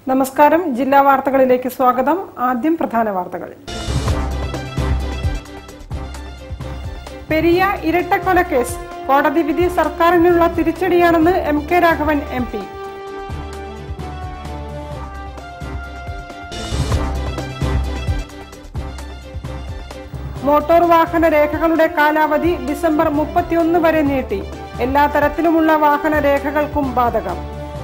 നമസ്കാരം ജില്ലാ വാർത്തകളിലേക്ക് സ്വാഗതം ആദ്യം പ്രധാന വാർത്തകൾ പെരിയ ഇരട്ടക്കൊലക്കേസ് കോടതി വിധി സർക്കാരിനുള്ള തിരിച്ചടിയാണെന്ന് M K Raghavan M P motor വാഹന രേഖകളുടെ കാലാവധി ഡിസംബർ മുപ്പത്തിയൊന്ന് വരെ നീട്ടി എല്ലാ തരത്തിലുമുള്ള വാഹന രേഖകൾക്കും ബാധകം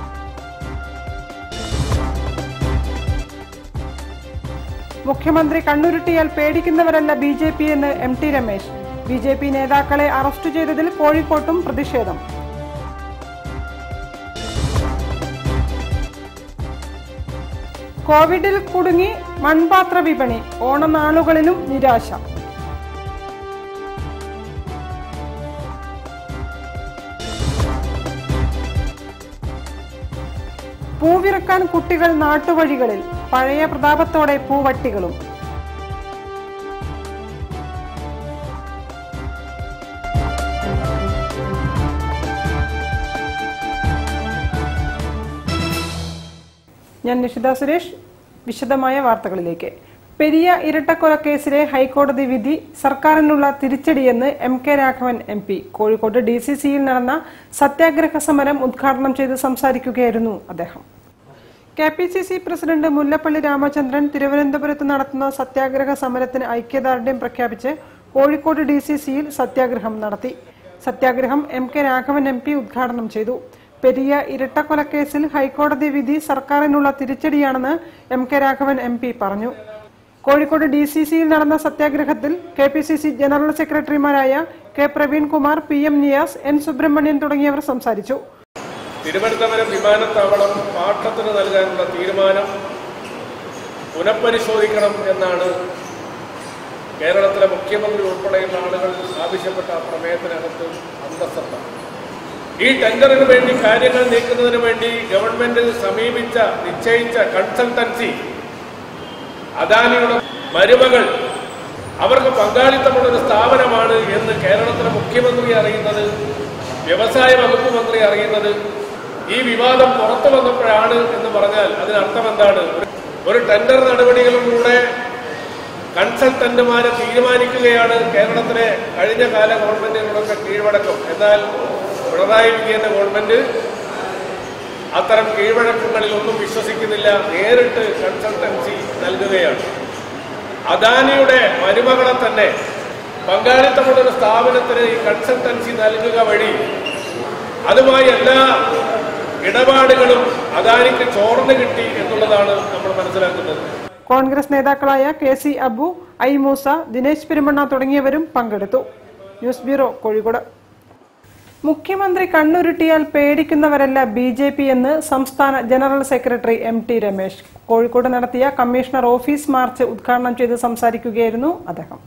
മുഖ്യമന്ത്രി കണ്ണുരുട്ടിയാൽ പേടിക്കുന്നവരല്ല ബി ജെ പി എന്ന് M T Ramesh B J P നേതാക്കളെ അറസ്റ്റ് ചെയ്തതിൽ കോഴിക്കോട്ടും പ്രതിഷേധം കോവിഡിൽ കുടുങ്ങി മൺപാത്ര വിപണി ഓണനാളുകളിലും നിരാശ പൂവിറക്കാൻ കുട്ടികൾ നാട്ടുവഴികളിൽ പഴയ പ്രതാപത്തോടെ പൂവട്ടികളും ഞാൻ നിഷിത സുരേഷ് വിശദമായ വാർത്തകളിലേക്ക് പെരിയ ഇരട്ടക്കൊലക്കേസിലെ ഹൈക്കോടതി വിധി സർക്കാരിനുള്ള തിരിച്ചടിയെന്ന് M K Raghavan M P Kozhikode D C സിയിൽ നടന്ന സത്യാഗ്രഹ സമരം ഉദ്ഘാടനം ചെയ്ത് സംസാരിക്കുകയായിരുന്നു അദ്ദേഹം K P C C president Mullappally Ramachandran തിരുവനന്തപുരത്ത് നടത്തുന്ന സത്യാഗ്രഹ സമരത്തിന് ഐക്യദാർഢ്യം പ്രഖ്യാപിച്ച് കോഴിക്കോട് ഡി സി സിയിൽ സത്യാഗ്രഹം നടത്തി സത്യാഗ്രഹം M K Raghavan M P ഉദ്ഘാടനം ചെയ്തു പെരിയ ഇരട്ടക്കൊലക്കേസിൽ ഹൈക്കോടതി വിധി സർക്കാരിനുള്ള തിരിച്ചടിയാണെന്ന് M K Raghavan M P പറഞ്ഞു കോഴിക്കോട് ഡി സി സിയിൽ നടന്ന സത്യാഗ്രഹത്തിൽ K P C C general സെക്രട്ടറിമാരായ K Praveen Kumar P M Niyas N Subramanian തുടങ്ങിയവർ സംസാരിച്ചു തിരുവനന്തപുരം വിമാനത്താവളം പാട്ടത്തിന് നൽകാനുള്ള തീരുമാനം പുനഃപരിശോധിക്കണം എന്നാണ് കേരളത്തിലെ മുഖ്യമന്ത്രി ഉൾപ്പെടെയുള്ള ആളുകൾ ആവശ്യപ്പെട്ട ആ പ്രമേയത്തിനകത്ത് അന്തസ്സത്ത ഈ ടെൻഡറിന് വേണ്ടി കാര്യങ്ങൾ നീക്കുന്നതിന് വേണ്ടി ഗവൺമെന്റ് സമീപിച്ച നിശ്ചയിച്ച കൺസൾട്ടൻസി അദാനിയുടെ മരുമകൾ അവർക്ക് പങ്കാളിത്തമുള്ള ഒരു സ്ഥാപനമാണ് എന്ന് കേരളത്തിലെ മുഖ്യമന്ത്രി അറിയുന്നത് വ്യവസായ വകുപ്പ് മന്ത്രി അറിയുന്നത് ഈ വിവാദം പുറത്തു വന്നപ്പോഴാണ് എന്ന് പറഞ്ഞാൽ അതിനർത്ഥം എന്താണ് ഒരു ടെൻഡർ നടപടികളിലൂടെ കൺസൾട്ടന്റുമാരെ തീരുമാനിക്കുകയാണ് കേരളത്തിലെ കഴിഞ്ഞ കാല ഗവൺമെന്റുകളൊക്കെ കീഴ്വഴക്കം എന്നാൽ പിണറായി വിജയന്റെ ഗവൺമെന്റ് അത്തരം കീഴ്വഴക്കങ്ങളിൽ ഒന്നും വിശ്വസിക്കുന്നില്ല നേരിട്ട് കൺസൾട്ടൻസി നൽകുകയാണ് അദാനിയുടെ മരുമകളെ തന്നെ പങ്കാളിത്തമുള്ള ഒരു സ്ഥാപനത്തിന് ഈ കൺസൾട്ടൻസി നൽകുക വഴി അതുമായി എല്ലാ ഇടപാടുകളും അദാനിക്ക് ചോർന്ന് കിട്ടി എന്നുള്ളതാണ് നമ്മൾ മനസ്സിലാക്കുന്നത് കോൺഗ്രസ് നേതാക്കളായ K C Abu I Moosa Dinesh Perumanna തുടങ്ങിയവരും പങ്കെടുത്തു ന്യൂസ് ബ്യൂറോ കോഴിക്കോട് മുഖ്യമന്ത്രി കണ്ണുരുട്ടിയാൽ പേടിക്കുന്നവരല്ല ബി ജെ പി എന്ന് സംസ്ഥാന general secretary M T Ramesh Kozhikode നടത്തിയ കമ്മീഷണർ ഓഫീസ് മാർച്ച് ഉദ്ഘാടനം ചെയ്ത് സംസാരിക്കുകയായിരുന്നു അദ്ദേഹം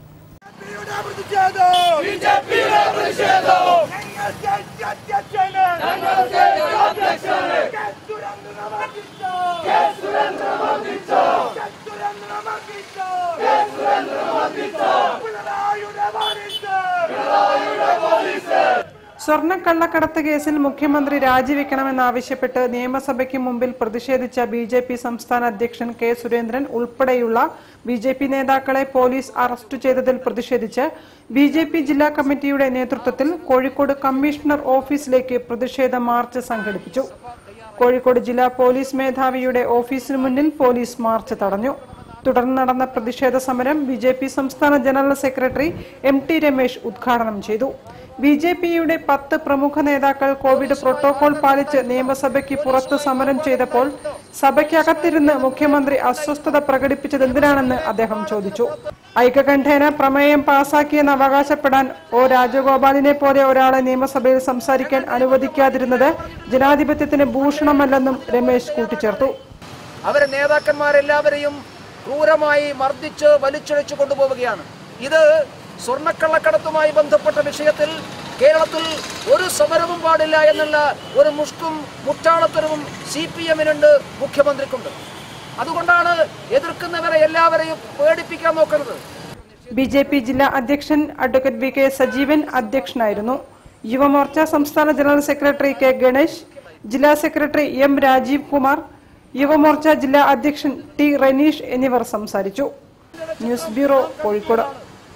ബിജെപിയുടെ പ്രതിഷേധം ഞങ്ങൾ സ്റ്റേറ്റ് അധ്യക്ഷന് ഞങ്ങൾ സ്റ്റേറ്റ് അധ്യക്ഷന് കെ സുരേന്ദ്രൻ മർദ്ദിച്ചോ കെ സുരേന്ദ്രൻ മർദ്ദിച്ചോ കെ സുരേന്ദ്രൻ മർദ്ദിച്ചോ കെ സുരേന്ദ്രൻ മർദ്ദിച്ചോ പിണറായിയുടെ പോലീസ് പിണറായിയുടെ പോലീസ് സ്വർണ്ണക്കള്ളക്കടത്ത് കേസിൽ മുഖ്യമന്ത്രി രാജിവെക്കണമെന്നാവശ്യപ്പെട്ട് നിയമസഭയ്ക്ക് മുമ്പിൽ പ്രതിഷേധിച്ച ബി ജെ പി സംസ്ഥാന അധ്യക്ഷൻ കെ സുരേന്ദ്രൻ ഉൾപ്പെടെയുള്ള ബി ജെ പി നേതാക്കളെ പോലീസ് അറസ്റ്റ് ചെയ്തതിൽ പ്രതിഷേധിച്ച് ബി ജെ പി ജില്ലാ കമ്മിറ്റിയുടെ നേതൃത്വത്തിൽ കോഴിക്കോട് കമ്മീഷണർ ഓഫീസിലേക്ക് പ്രതിഷേധ മാർച്ച് സംഘടിപ്പിച്ചു കോഴിക്കോട് ജില്ലാ പോലീസ് മേധാവിയുടെ ഓഫീസിന് മുന്നിൽ പോലീസ് മാർച്ച് തടഞ്ഞു തുടർന്ന് നടന്ന പ്രതിഷേധ സമരം ബി ജെ പി സംസ്ഥാന general secretary M T Ramesh ഉദ്ഘാടനം ചെയ്തു ബി ജെ പിയുടെ പത്ത് പ്രമുഖ നേതാക്കൾ കോവിഡ് പ്രോട്ടോകോൾ പാലിച്ച് നിയമസഭയ്ക്ക് പുറത്ത് സമരം ചെയ്തപ്പോൾ സഭയ്ക്കകത്തിരുന്ന് മുഖ്യമന്ത്രി അസ്വസ്ഥത പ്രകടിപ്പിച്ചത് എന്തിനാണെന്ന് അദ്ദേഹം ചോദിച്ചു ഐക്യകണ്ഠേന പ്രമേയം പാസാക്കിയെന്ന് അവകാശപ്പെടാൻ ഒ രാജഗോപാലിനെ പോലെ ഒരാളെ നിയമസഭയിൽ സംസാരിക്കാൻ അനുവദിക്കാതിരുന്നത് ജനാധിപത്യത്തിന് ഭൂഷണമല്ലെന്നും രമേശ് കൂട്ടിച്ചേർത്തു അവരെ നേതാക്കന്മാരെല്ലാവരെയും ക്രൂരമായി മർദ്ദിച്ച് വലിച്ചിഴച്ചു കൊണ്ടുപോവുകയാണ് ഇത് സ്വർണ്ണക്കള്ളക്കടത്തുമായി ബന്ധപ്പെട്ട വിഷയത്തിൽ കേരളത്തിൽ ഒരു സമരവും പാടില്ല എന്നുള്ള ഒരു മുഷ്കും മുറ്റാളത്തരവും സി പി എമ്മിനുണ്ട് മുഖ്യമന്ത്രിക്കുണ്ട് അതുകൊണ്ടാണ് എതിർക്കുന്നവരെ എല്ലാവരെയും പേടിപ്പിക്കാൻ നോക്കുന്നത് ബി ജെ പി ജില്ലാ അധ്യക്ഷൻ അഡ്വക്കേറ്റ് വി കെ സജീവൻ അധ്യക്ഷനായിരുന്നു യുവമോർച്ച സംസ്ഥാന ജനറൽ സെക്രട്ടറി കെ ഗണേഷ് ജില്ലാ സെക്രട്ടറി എം രാജീവ് കുമാർ യുവമോർച്ച ജില്ലാ അധ്യക്ഷൻ ടി റനീഷ് എന്നിവർ സംസാരിച്ചു ന്യൂസ് ബ്യൂറോ കോഴിക്കോട്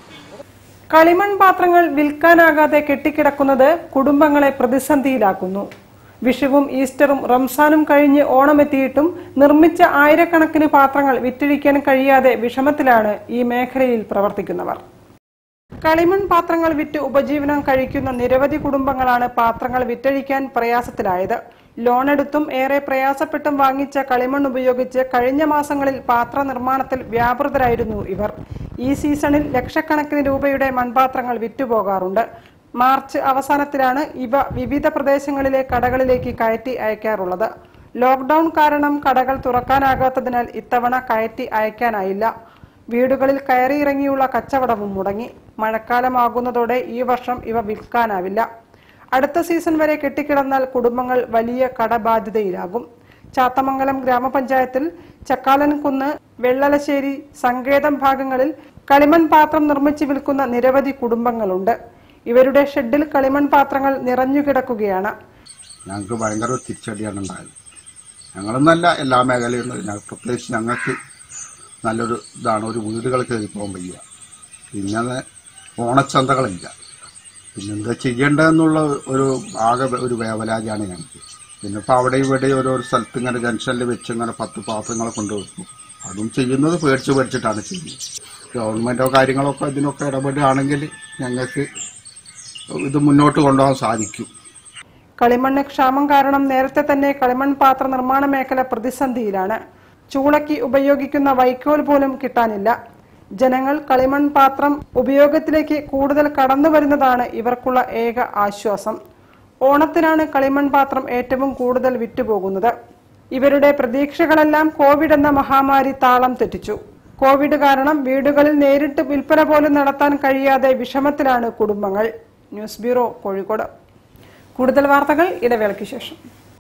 കളിമൺ പാത്രങ്ങൾ വിൽക്കാനാകാതെ കെട്ടിക്കിടക്കുന്നത് കുടുംബങ്ങളെ പ്രതിസന്ധിയിലാക്കുന്നു വിഷുവും ഈസ്റ്ററും റംസാനും കഴിഞ്ഞ് ഓണമെത്തിയിട്ടും നിർമ്മിച്ച ആയിരക്കണക്കിന് പാത്രങ്ങൾ വിറ്റഴിക്കാൻ കഴിയാതെ വിഷമത്തിലാണ് ഈ മേഖലയിൽ പ്രവർത്തിക്കുന്നവർ കളിമൺ പാത്രങ്ങൾ വിറ്റ് ഉപജീവനം കഴിക്കുന്ന നിരവധി കുടുംബങ്ങളാണ് പാത്രങ്ങൾ വിറ്റഴിക്കാൻ പ്രയാസത്തിലായത് ലോണെടുത്തും ഏറെ പ്രയാസപ്പെട്ടും വാങ്ങിച്ച കളിമൺ ഉപയോഗിച്ച് കഴിഞ്ഞ മാസങ്ങളിൽ പാത്ര നിർമ്മാണത്തിൽ വ്യാപൃതരായിരുന്നു ഇവർ ഈ സീസണിൽ ലക്ഷക്കണക്കിന് രൂപയുടെ മൺപാത്രങ്ങൾ വിറ്റുപോകാറുണ്ട് മാർച്ച് അവസാനത്തിലാണ് ഇവ വിവിധ പ്രദേശങ്ങളിലെ കടകളിലേക്ക് കയറ്റി അയക്കാറുള്ളത് ലോക്ക്ഡൌൺ കാരണം കടകൾ തുറക്കാനാകാത്തതിനാൽ ഇത്തവണ കയറ്റി അയക്കാനായില്ല വീടുകളിൽ കയറിയിറങ്ങിയുള്ള കച്ചവടവും മുടങ്ങി മഴക്കാലമാകുന്നതോടെ ഈ വർഷം ഇവ വിൽക്കാനാവില്ല അടുത്ത സീസൺ വരെ കെട്ടിക്കിടന്നാൽ കുടുംബങ്ങൾ വലിയ കടബാധ്യതയിലാകും ചാത്തമംഗലം ഗ്രാമപഞ്ചായത്തിൽ ചക്കാലൻകുന്ന് വെള്ളലശ്ശേരി സങ്കേതം ഭാഗങ്ങളിൽ കളിമൺ പാത്രം നിർമ്മിച്ച് വിൽക്കുന്ന നിരവധി കുടുംബങ്ങളുണ്ട് ഇവരുടെ ഷെഡിൽ കളിമൺ പാത്രങ്ങൾ നിറഞ്ഞുകിടക്കുകയാണ് ഞങ്ങൾക്ക് ഭയങ്കര ഒരു തിരിച്ചടിയാണ് ഉണ്ടായത് ഞങ്ങളെന്നല്ല എല്ലാ മേഖലയും ഞങ്ങൾ പ്രത്യേകിച്ച് ഞങ്ങൾക്ക് നല്ലൊരു ഇതാണ് ഒരു വീടുകൾ കയറി പോകാൻ വയ്യ പിന്നെ ഓണച്ചന്തകളില്ല പിന്നെ എന്താ ചെയ്യേണ്ടതെന്നുള്ള ഒരു ആകെ ഒരു വേവലാതിയാണ് ഞങ്ങൾക്ക് പിന്നെ ഇപ്പോൾ അവിടെ ഇവിടെ ഓരോ സ്ഥലത്ത് ഇങ്ങനെ ജംഗ്ഷനിൽ വെച്ച് ഇങ്ങനെ പത്ത് പാത്രങ്ങൾ കൊണ്ടുവെക്കും അതും ചെയ്യുന്നത് പേടിച്ച് പേടിച്ചിട്ടാണ് ചെയ്യുന്നത് ഗവൺമെൻറ്റോ കാര്യങ്ങളൊക്കെ ഇതിനൊക്കെ ഇടപെടുകയാണെങ്കിൽ ഞങ്ങൾക്ക് ഇത് മുന്നോട്ട് കൊണ്ടുപോകാൻ സാധിക്കും കളിമണ്ണ് ക്ഷാമം കാരണം നേരത്തെ തന്നെ കളിമൺ പാത്ര നിർമ്മാണ മേഖല പ്രതിസന്ധിയിലാണ് ചൂളയ്ക്ക് ഉപയോഗിക്കുന്ന വൈക്കോൽ പോലും കിട്ടാനില്ല ജനങ്ങൾ കളിമൺ പാത്രം ഉപയോഗത്തിലേക്ക് കൂടുതൽ കടന്നു വരുന്നതാണ് ഇവർക്കുള്ള ഏക ആശ്വാസം ഓണത്തിനാണ് കളിമൺ പാത്രം ഏറ്റവും കൂടുതൽ വിറ്റുപോകുന്നത് ഇവരുടെ പ്രതീക്ഷകളെല്ലാം കോവിഡ് എന്ന മഹാമാരി താളം തെറ്റിച്ചു കോവിഡ് കാരണം വീടുകളിൽ നേരിട്ട് വിൽപ്പന പോലും നടത്താൻ കഴിയാതെ വിഷമത്തിലാണ് കുടുംബങ്ങൾ ന്യൂസ് ബ്യൂറോ കോഴിക്കോട് കൂടുതൽ വാർത്തകൾ ഇടവേളയ്ക്ക് ശേഷം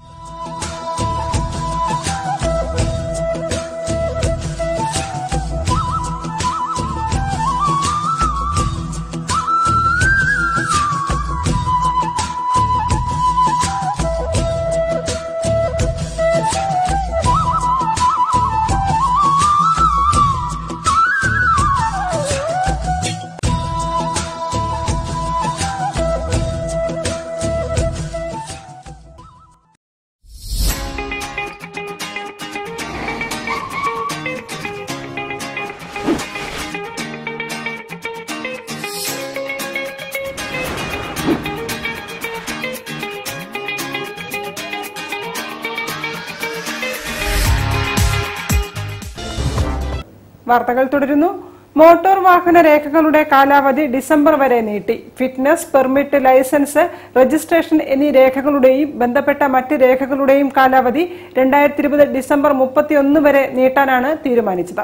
വാർത്തകൾ തുടരുന്നു മോട്ടോർ വാഹന രേഖകളുടെ കാലാവധി ഡിസംബർ വരെ നീട്ടി ഫിറ്റ്നസ് പെർമിറ്റ് ലൈസൻസ് രജിസ്ട്രേഷൻ എന്നീ രേഖകളുടെയും ബന്ധപ്പെട്ട മറ്റ് രേഖകളുടെയും കാലാവധി രണ്ടായിരത്തി ഇരുപത് ഡിസംബർ മുപ്പത്തിയൊന്ന് വരെ നീട്ടാനാണ് തീരുമാനിച്ചത്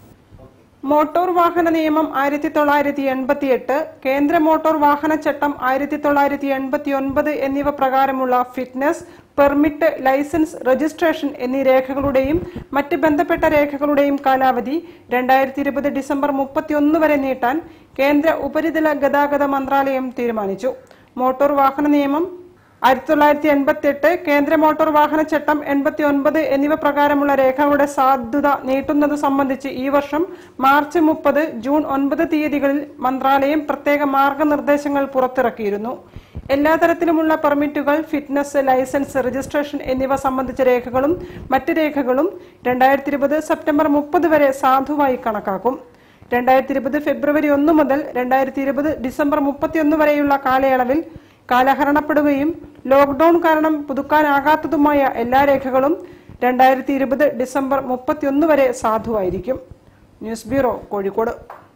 മോട്ടോർ വാഹന നിയമം ആയിരത്തി തൊള്ളായിരത്തി എൺപത്തി എട്ട് കേന്ദ്ര മോട്ടോർ വാഹന ചട്ടം ആയിരത്തി തൊള്ളായിരത്തി എൺപത്തി ഒൻപത് എന്നിവ പ്രകാരമുള്ള ഫിറ്റ്നസ് പെർമിറ്റ് ലൈസൻസ് രജിസ്ട്രേഷൻ എന്നീ രേഖകളുടെയും മറ്റ് ബന്ധപ്പെട്ട രേഖകളുടെയും കാലാവധി രണ്ടായിരത്തി ഇരുപത് ഡിസംബർ മുപ്പത്തിയൊന്ന് വരെ നീട്ടാൻ കേന്ദ്ര ഉപരിതല ഗതാഗത മന്ത്രാലയം തീരുമാനിച്ചു മോട്ടോർ വാഹന നിയമം ആയിരത്തി തൊള്ളായിരത്തി എൺപത്തി എട്ട് കേന്ദ്ര മോട്ടോർ വാഹന ചട്ടം എൺപത്തി ഒൻപത് എന്നിവ പ്രകാരമുള്ള രേഖകളുടെ സാധുത നീട്ടുന്നത് സംബന്ധിച്ച് ഈ വർഷം മാർച്ച് മുപ്പത് ജൂൺ ഒൻപത് തീയതികളിൽ മന്ത്രാലയം പ്രത്യേക മാർഗനിർദ്ദേശങ്ങൾ പുറത്തിറക്കിയിരുന്നു എല്ലാ തരത്തിലുമുള്ള പെർമിറ്റുകൾ ഫിറ്റ്നസ് ലൈസൻസ് രജിസ്ട്രേഷൻ എന്നിവ സംബന്ധിച്ച രേഖകളും മറ്റ് രേഖകളും രണ്ടായിരത്തി ഇരുപത് സെപ്റ്റംബർ മുപ്പത് വരെ സാധുവായി കണക്കാക്കും രണ്ടായിരത്തി ഇരുപത് ഫെബ്രുവരി ഒന്ന് മുതൽ രണ്ടായിരത്തി ഇരുപത് ഡിസംബർ മുപ്പത്തിയൊന്ന് വരെയുള്ള കാലയളവിൽ കാലഹരണപ്പെടുകയും ലോക്ക്ഡൌൺ കാരണം പുതുക്കാനാകാത്തതുമായ എല്ലാ രേഖകളും രണ്ടായിരത്തി ഇരുപത് ഡിസംബർ മുപ്പത്തിയൊന്ന് വരെ സാധുവായിരിക്കും ന്യൂസ് ബ്യൂറോ കോഴിക്കോട്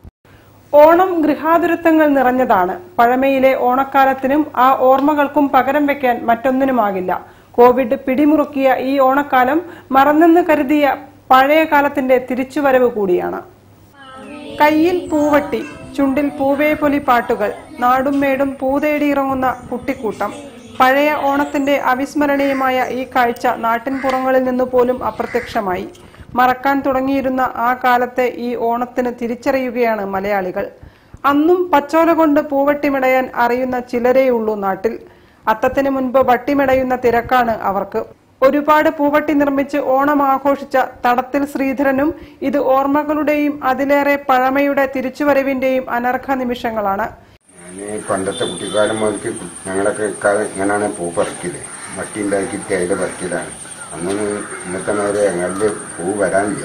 ഓണം ഗൃഹാതുരത്വങ്ങൾ നിറഞ്ഞതാണ് പഴമയിലെ ഓണക്കാലത്തിനും ആ ഓർമ്മകൾക്കും പകരം വെക്കാൻ മറ്റൊന്നിനുമാകില്ല കോവിഡ് പിടിമുറുക്കിയ ഈ ഓണക്കാലം മറന്നെന്ന് കരുതിയ പഴയ കാലത്തിന്റെ തിരിച്ചുവരവ് കൂടിയാണ് കയ്യിൽ പൂവട്ടി ചുണ്ടിൽ പൂവേ പൊലി പാട്ടുകൾ നാടും മേടും പൂതേടിയിറങ്ങുന്ന കുട്ടിക്കൂട്ടം പഴയ ഓണത്തിന്റെ അവിസ്മരണീയമായ ഈ കാഴ്ച നാട്ടിൻപുറങ്ങളിൽ നിന്നു പോലും അപ്രത്യക്ഷമായി മറക്കാൻ തുടങ്ങിയിരുന്ന ആ കാലത്തെ ഈ ഓണത്തിന് തിരിച്ചറിയുകയാണ് മലയാളികൾ അന്നും പച്ചോല കൊണ്ട് പൂവട്ടിമിടയാൻ അറിയുന്ന ചിലരേയുള്ളൂ നാട്ടിൽ അത്തത്തിന് മുൻപ് വട്ടിമിടയുന്ന തിരക്കാണ് അവർക്ക് ഒരുപാട് പൂവട്ടി നിർമ്മിച്ച് ഓണം ആഘോഷിച്ച തടത്തിൽ ശ്രീധരനും ഇത് ഓർമ്മകളുടെയും അതിലേറെ പഴമയുടെ തിരിച്ചുവരവിന്റെയും അനർഘ നിമിഷങ്ങളാണ് ഞാൻ പണ്ടത്തെ കുട്ടിക്കാലം മുതൽക്ക് ഞങ്ങളൊക്കെ ഇക്കാലം ഇങ്ങനെയാണ് പൂ പറിക്കല് മട്ടി ഉണ്ടാക്കിയിട്ട് അതിൽ പറിക്കലാണ് അന്നൊന്നും ഇന്നത്തെ നേരെ ഞങ്ങളുടെ പൂ വരാനില്ല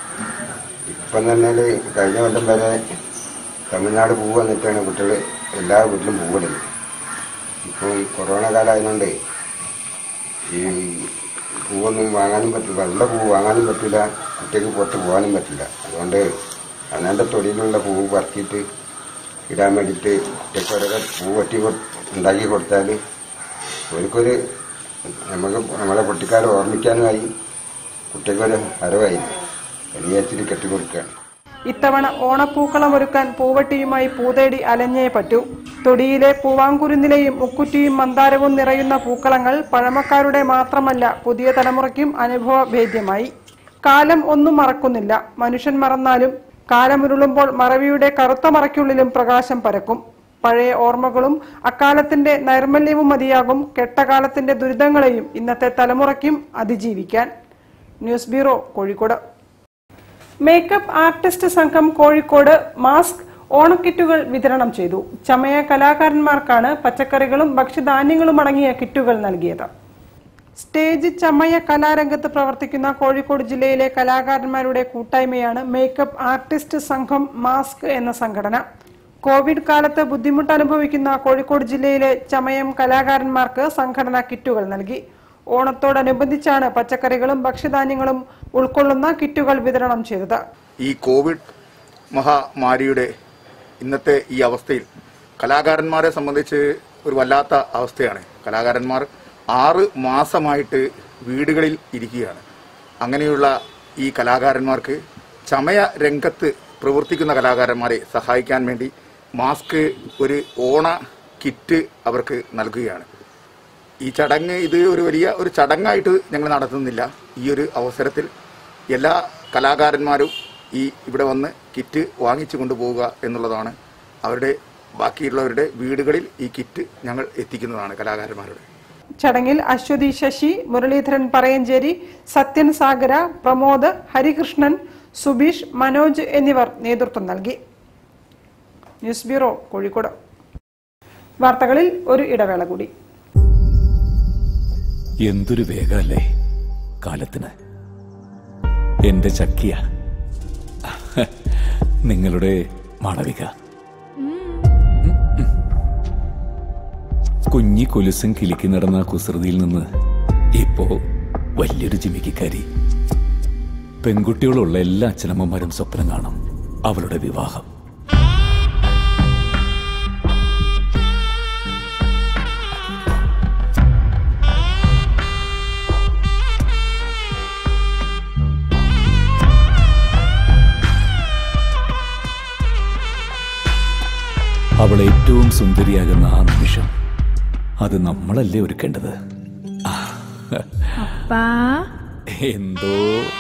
ഇപ്പം തന്നെ കഴിഞ്ഞ കൊല്ലം വരെ തമിഴ്നാട് പൂ വന്നിട്ടാണ് കുട്ടികൾ എല്ലാ വീട്ടിലും പൂവിടുന്നത് ഇപ്പം കൊറോണ കാലമായതുകൊണ്ട് ഈ പൂവൊന്നും വാങ്ങാനും പറ്റില്ല വെള്ള പൂ വാങ്ങാനും പറ്റില്ല കുട്ടികൾക്ക് പുറത്ത് പോകാനും പറ്റില്ല അതുകൊണ്ട് അന്നാൻ്റെ തൊടിയിലുള്ള പൂവ് പറക്കിയിട്ട് ഇടാൻ വേണ്ടിയിട്ട് കുട്ടികൾക്ക് ഓരോരോ പൂ വെട്ടി കൊ- ഉണ്ടാക്കി കൊടുത്താൽ അവർക്കൊരു നമുക്ക് നമ്മളെ കുട്ടിക്കാരെ ഓർമ്മിക്കാനുമായി കുട്ടികൾക്കൊരു അറിവായി വിചാരിച്ചിട്ട് കെട്ടിക്കൊടുക്കുകയാണ് ഇത്തവണ ഓണപ്പൂക്കളം ഒരുക്കാൻ പൂവട്ടിയുമായി പൂതേടി അലഞ്ഞേ പറ്റൂ തൊടിയിലെ പൂവാങ്കുരുന്നിലെയും മുക്കുറ്റിയും മന്ദാരവും നിറയുന്ന പൂക്കളങ്ങൾ പഴമക്കാരുടെ മാത്രമല്ല പുതിയ തലമുറയ്ക്കും അനുഭവഭേദ്യമായി കാലം ഒന്നും മറക്കുന്നില്ല മനുഷ്യൻ മറന്നാലും കാലമുരുളുമ്പോൾ മറവിയുടെ കറുത്ത മറയ്ക്കുള്ളിലും പ്രകാശം പരക്കും പഴയ ഓർമ്മകളും അക്കാലത്തിന്റെ നൈർമല്യവും മതിയാകും കെട്ടകാലത്തിന്റെ ദുരിതങ്ങളെയും ഇന്നത്തെ തലമുറയ്ക്കും അതിജീവിക്കാൻ news bureau Kozhikode makeup artist സംഘം കോഴിക്കോട് മാസ്ക് ഓണക്കിറ്റുകൾ വിതരണം ചെയ്തു ചമയ കലാകാരന്മാർക്കാണ് പച്ചക്കറികളും ഭക്ഷ്യധാന്യങ്ങളും അടങ്ങിയ കിറ്റുകൾ നൽകിയത് സ്റ്റേജ് ചമയ കലാരംഗത്ത് പ്രവർത്തിക്കുന്ന കോഴിക്കോട് ജില്ലയിലെ കലാകാരന്മാരുടെ കൂട്ടായ്മയാണ് മേക്കപ്പ് ആർട്ടിസ്റ്റ് സംഘം മാസ്ക് എന്ന സംഘടന കോവിഡ് കാലത്ത് ബുദ്ധിമുട്ട് അനുഭവിക്കുന്ന കോഴിക്കോട് ജില്ലയിലെ ചമയം കലാകാരന്മാർക്ക് സംഘടന കിറ്റുകൾ നൽകി ഓണത്തോടനുബന്ധിച്ചാണ് പച്ചക്കറികളും ഭക്ഷ്യധാന്യങ്ങളും ഉൾക്കൊള്ളുന്ന കിറ്റുകൾ വിതരണം ചെയ്തത് ഈ കോവിഡ് മഹാമാരിയുടെ ഇന്നത്തെ ഈ അവസ്ഥയിൽ കലാകാരന്മാരെ സംബന്ധിച്ച് ഒരു വല്ലാത്ത അവസ്ഥയാണ് കലാകാരന്മാർ ആറ് മാസമായിട്ട് വീടുകളിൽ ഇരിക്കുകയാണ് അങ്ങനെയുള്ള ഈ കലാകാരന്മാർക്ക് ചമയ രംഗത്ത് പ്രവർത്തിക്കുന്ന കലാകാരന്മാരെ സഹായിക്കാൻ വേണ്ടി മാസ്ക് ഒരു ഓണ കിറ്റ് അവർക്ക് നൽകുകയാണ് ഈ ചടങ്ങ് ഇത് ഒരു വലിയ ഒരു ചടങ്ങായിട്ട് ഞങ്ങൾ നടത്തുന്നില്ല ഈ ഒരു അവസരത്തിൽ എല്ലാ കലാകാരന്മാരും ഈ ഇവിടെ വന്ന് കിറ്റ് വാങ്ങിച്ചു കൊണ്ടുപോവുക എന്നുള്ളതാണ് അവരുടെ ബാക്കിയുള്ളവരുടെ വീടുകളിൽ ഈ കിറ്റ് ഞങ്ങൾ എത്തിക്കുന്നതാണ് കലാകാരന്മാരുടെ ചടങ്ങിൽ അശ്വതി ശശി മുരളീധരൻ പറയഞ്ചേരി സത്യൻ സാഗര പ്രമോദ് ഹരികൃഷ്ണൻ സുബീഷ് മനോജ് എന്നിവർ നേതൃത്വം നൽകി ന്യൂസ് ബ്യൂറോ കോഴിക്കോട് വാർത്തകളിൽ ഒരു ഇടവേള കൂടി എന്തൊരു വേഗല്ലേ കാലത്തിന് എന്റെ ചക്കിയ നിങ്ങളുടെ മാളവിക കുഞ്ഞി കൊലുസും കിലുക്കി നടന്ന ആ കുസൃതിയിൽ നിന്ന് ഇപ്പോ വലിയൊരു ജിമിക്കാരി പെൺകുട്ടികളുള്ള എല്ലാ അച്ഛനമ്മമാരും സ്വപ്നം കാണും അവളുടെ വിവാഹം അവൾ ഏറ്റവും സുന്ദരിയാകുന്ന ആ നിമിഷം അത് നമ്മളല്ലേ ഒരുക്കേണ്ടത് അപ്പാ എന്തോ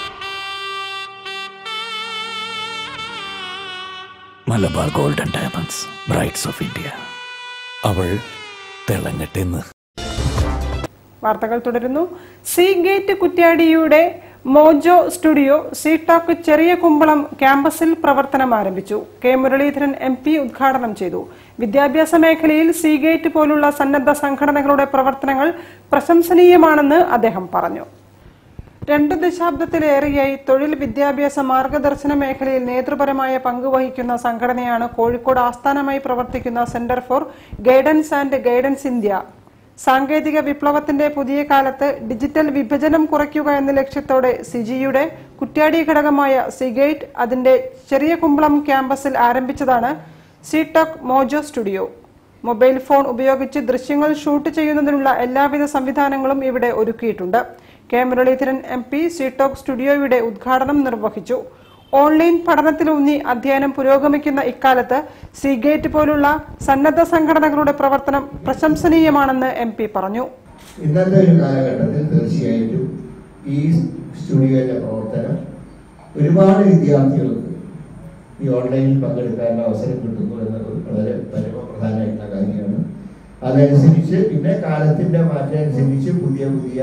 Malabar golden diamonds brights of India അവൾ തിളങ്ങട്ടെന്ന് വാർത്തകൾ തുടരുന്നു സി ഗേറ്റ് കുറ്റ്യാടിയുടെ mojo studio C talk Cheriya Kumbalam ക്യാമ്പസിൽ പ്രവർത്തനം ആരംഭിച്ചു കെ മുരളീധരൻ എം പി ഉദ്ഘാടനം ചെയ്തു വിദ്യാഭ്യാസ മേഖലയിൽ സി ഗേറ്റ് പോലുള്ള സന്നദ്ധ സംഘടനകളുടെ പ്രവർത്തനങ്ങൾ പ്രശംസനീയമാണെന്ന് അദ്ദേഹം പറഞ്ഞു രണ്ടു ദശാബ്ദത്തിലേറെയായി തൊഴിൽ വിദ്യാഭ്യാസ മാർഗദർശന മേഖലയിൽ നേതൃപരമായ പങ്കുവഹിക്കുന്ന സംഘടനയാണ് കോഴിക്കോട് ആസ്ഥാനമായി പ്രവർത്തിക്കുന്ന centre for guidance and guidance India സാങ്കേതിക വിപ്ലവത്തിന്റെ പുതിയ കാലത്ത് ഡിജിറ്റൽ വിഭജനം കുറയ്ക്കുക എന്ന ലക്ഷ്യത്തോടെ സിജിയുടെ കുറ്റ്യാടി ഘടകമായ സിഗേറ്റ് അതിന്റെ ചെറിയ കുമ്പളം ക്യാമ്പസിൽ ആരംഭിച്ചതാണ് C talk mojo studio mobile phone ഉപയോഗിച്ച് ദൃശ്യങ്ങൾ ഷൂട്ട് ചെയ്യുന്നതിനുള്ള എല്ലാവിധ സംവിധാനങ്ങളും ഇവിടെ ഒരുക്കിയിട്ടുണ്ട് K Muraleedharan M P C talk സ്റ്റുഡിയോയുടെ ഉദ്ഘാടനം നിർവഹിച്ചു ഓൺലൈൻ പഠനത്തിലൂന്നി അധ്യയനം പുരോഗമിക്കുന്ന ഇക്കാലത്ത് സിഗേറ്റ് പോലുള്ള സന്നദ്ധ സംഘടനകളുടെ പ്രവർത്തനം പ്രശംസനീയമാണെന്ന് എം പി പറഞ്ഞു ഇന്നത്തെ ഒരു കാലഘട്ടത്തിൽ തീർച്ചയായിട്ടും ഈ സ്റ്റുഡിയോയിലെ പ്രവർത്തനം ഒരുപാട് വിദ്യാർത്ഥികൾക്ക് ഈ ഓൺലൈനിൽ പങ്കെടുക്കാനുള്ള അവസരം കിട്ടുന്നു എന്നത് വളരെ പരമപ്രധാനമായിട്ടുള്ള കാര്യമാണ് അതനുസരിച്ച് പിന്നെ കാലത്തിന്റെ മാറ്റം അനുസരിച്ച് പുതിയ പുതിയ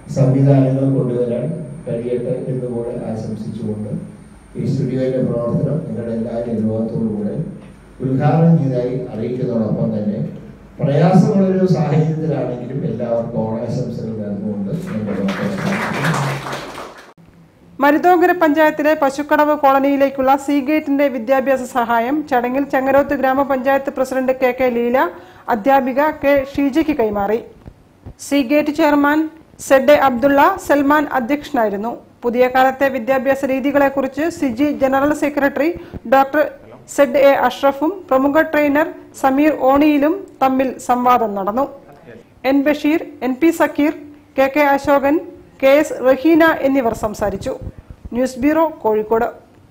സംവിധാനങ്ങൾ കൊണ്ടുവരാൻ കഴിയട്ടെ എന്ന് കൂടെ ആശംസിച്ചുകൊണ്ട് ഈ സ്റ്റുഡിയോയുടെ പ്രവർത്തനം നിങ്ങളുടെ എല്ലാ നിർവാഹത്തോടു കൂടെ ഉദ്ഘാടനം ചെയ്തായി അറിയിക്കുന്നതോടൊപ്പം തന്നെ പ്രയാസമുള്ളൊരു സാഹചര്യത്തിലാണെങ്കിലും എല്ലാവർക്കും ഓണാശംസകൾ നേർന്നുകൊണ്ട് എൻ്റെ വാക്കുകൾ മരുതോങ്കര പഞ്ചായത്തിലെ പശുക്കടവ് കോളനിയിലേക്കുള്ള സീഗേറ്റിന്റെ വിദ്യാഭ്യാസ സഹായം ചടങ്ങിൽ ചെങ്ങരോത്ത് ഗ്രാമപഞ്ചായത്ത് പ്രസിഡന്റ് കെ കെ ലീല അധ്യാപിക കെ ഷീജയ്ക്ക് കൈമാറി C gate chairman Z A Abdulla Salman അധ്യക്ഷനായിരുന്നു പുതിയ കാലത്തെ വിദ്യാഭ്യാസ രീതികളെക്കുറിച്ച് CG general secretary doctor Z A അഷ്റഫും പ്രമുഖ ട്രെയിനർ സമീർ ഓണിയിലും തമ്മിൽ സംവാദം നടന്നു N Basheer N P Zakir K K Ashokan K S Raheena എന്നിവർ സംസാരിച്ചു ന്യൂസ് ബ്യൂറോ കോഴിക്കോട്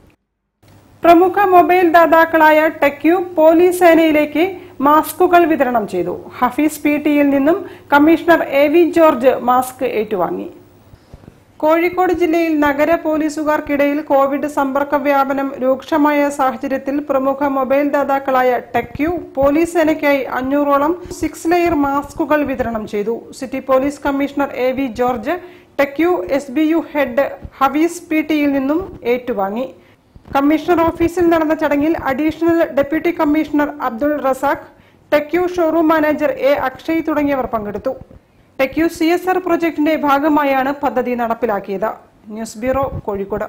പ്രമുഖ മൊബൈൽ ദാതാക്കളായ ടെക്യു പോലീസ് സേനയിലേക്ക് മാസ്കുകൾ വിതരണം ചെയ്തു ഹഫീസ് പി ടിയിൽ നിന്നും commissioner A V George mask ഏറ്റുവാങ്ങി കോഴിക്കോട് ജില്ലയിൽ നഗര പോലീസുകാർക്കിടയിൽ കോവിഡ് സമ്പർക്ക വ്യാപനം രൂക്ഷമായ സാഹചര്യത്തിൽ പ്രമുഖ മൊബൈൽ ദാതാക്കളായ ടെക്യു പോലീസ് സേനയ്ക്കായി അഞ്ഞൂറോളം സിക്സ് ലെയർ മാസ്കുകൾ വിതരണം ചെയ്തു city police commissioner A V George TechQ S B U head Hafeez P ടിയിൽ നിന്നും ഏറ്റുവാങ്ങി കമ്മീഷണർ ഓഫീസിൽ നടന്ന ചടങ്ങിൽ additional deputy commissioner Abdul Razak TechQ showroom manager A Akshay തുടങ്ങിയവർ പങ്കെടുത്തു ടെക്യു സി എസ് ആർ പ്രൊജക്ടിന്റെ ഭാഗമായാണ് പദ്ധതി നടപ്പിലാക്കിയത് ന്യൂസ് ബ്യൂറോ കോഴിക്കോട്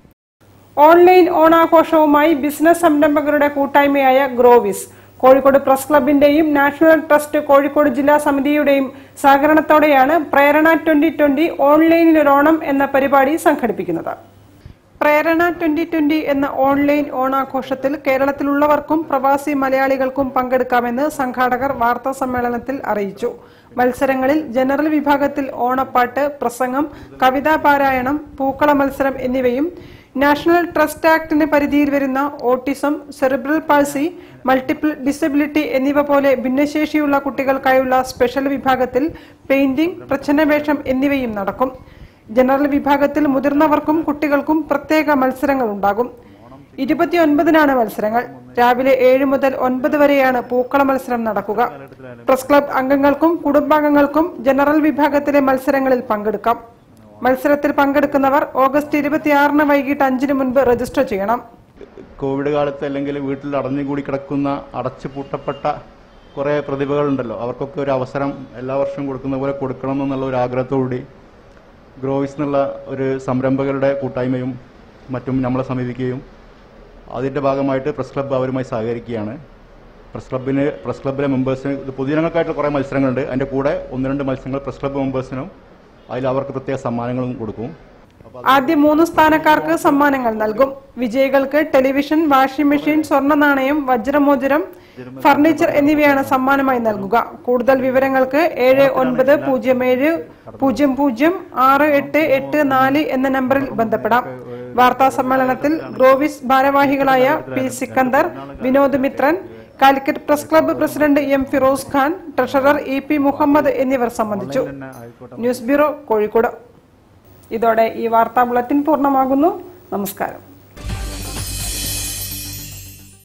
ഓൺലൈൻ ഓണാഘോഷവുമായി ബിസിനസ് സംരംഭകരുടെ കൂട്ടായ്മയായ ഗ്രോവിസ് കോഴിക്കോട് പ്രസ് ക്ലബിന്റെയും നാഷണൽ ട്രസ്റ്റ് കോഴിക്കോട് ജില്ലാ സമിതിയുടെയും സഹകരണത്തോടെയാണ് പ്രേരണ ട്വന്റി ട്വന്റി ഓൺലൈനിലൊരോണം എന്ന പരിപാടി സംഘടിപ്പിക്കുന്നത് പ്രേരണ ട്വന്റി ട്വന്റി എന്ന ഓൺലൈൻ ഓണാഘോഷത്തിൽ കേരളത്തിലുള്ളവർക്കും പ്രവാസി മലയാളികൾക്കും പങ്കെടുക്കാമെന്ന് സംഘാടകർ വാർത്താ സമ്മേളനത്തിൽ അറിയിച്ചു മത്സരങ്ങളിൽ ജനറൽ വിഭാഗത്തിൽ ഓണപ്പാട്ട് പ്രസംഗം കവിതാ പാരായണം പൂക്കള മത്സരം എന്നിവയും നാഷണൽ ട്രസ്റ്റ് ആക്ടിന് പരിധിയിൽ വരുന്ന autism cerebral palsy multiple disability എന്നിവ പോലെ ഭിന്നശേഷിയുള്ള കുട്ടികൾക്കായുള്ള സ്പെഷ്യൽ വിഭാഗത്തിൽ പെയിന്റിംഗ് പ്രച്ഛന്നവേഷം എന്നിവയും നടക്കും ജനറൽ വിഭാഗത്തിൽ മുതിർന്നവർക്കും കുട്ടികൾക്കും പ്രത്യേക മത്സരങ്ങൾ ഉണ്ടാകും ഇരുപത്തിയൊൻപതിനാണ് മത്സരങ്ങൾ രാവിലെ ഏഴ് മുതൽ ഒൻപത് വരെയാണ് പൂക്കള മത്സരം നടക്കുക പ്രസ് ക്ലബ് അംഗങ്ങൾക്കും കുടുംബാംഗങ്ങൾക്കും ജനറൽ വിഭാഗത്തിലെ മത്സരങ്ങളിൽ പങ്കെടുക്കാം മത്സരത്തിൽ പങ്കെടുക്കുന്നവർ ഓഗസ്റ്റ് ഇരുപത്തിയാറിന് വൈകിട്ട് അഞ്ചിന് മുൻപ് രജിസ്റ്റർ ചെയ്യണം കോവിഡ് കാലത്ത് അല്ലെങ്കിൽ വീട്ടിൽ അടഞ്ഞുകൂടി കിടക്കുന്ന അടച്ചു പൂട്ടപ്പെട്ട കുറേ പ്രതിഭകളുണ്ടല്ലോ അവർക്കൊക്കെ ഒരു അവസരം എല്ലാ വർഷവും കൊടുക്കുന്ന പോലെ കൊടുക്കണം എന്നുള്ള ഒരു ആഗ്രഹത്തോടുകൂടി ഗ്രോവിസ് എന്നുള്ള ഒരു സംരംഭകരുടെ കൂട്ടായ്മയും മറ്റും നമ്മളെ സമീപിക്കുകയും അതിൻ്റെ ഭാഗമായിട്ട് പ്രസ് ക്ലബ്ബ് അവരുമായി സഹകരിക്കുകയാണ് പ്രസ് ക്ലബിന് പ്രസ് ക്ലബിലെ മെമ്പേഴ്സിന് ഇത് പൊതുജനങ്ങൾക്കായിട്ട് കുറേ മത്സരങ്ങളുണ്ട് അതിൻ്റെ കൂടെ ഒന്ന് രണ്ട് മത്സരങ്ങൾ പ്രസ് ക്ലബ്ബ് മെമ്പേഴ്സിനും അതിൽ അവർക്ക് പ്രത്യേക സമ്മാനങ്ങളും കൊടുക്കും ആദ്യ മൂന്ന് സ്ഥാനക്കാർക്ക് സമ്മാനങ്ങൾ നൽകും വിജയികൾക്ക് ടെലിവിഷൻ വാഷിംഗ് മെഷീൻ സ്വർണ്ണ നാണയം വജ്രമോതിരം ഫർണിച്ചർ എന്നിവയാണ് സമ്മാനമായി നൽകുക കൂടുതൽ വിവരങ്ങൾക്ക് ഏഴ് ഒൻപത് പൂജ്യം ഏഴ് പൂജ്യം പൂജ്യം ആറ് എട്ട് എട്ട് നാല് എന്ന നമ്പറിൽ ബന്ധപ്പെടാം വാർത്താ സമ്മേളനത്തിൽ ഗ്രോവിസ് ഭാരവാഹികളായ P Sikandar Vinod Mithran Calicut press club president M Firoz Khan treasurer E P Muhammad എന്നിവർ സംബന്ധിച്ചു ന്യൂസ് ബ്യൂറോ കോഴിക്കോട് ഇതോടെ ഈ വാർത്താ ബുള്ളറ്റിൻ പൂർണ്ണമാകുന്നു നമസ്കാരം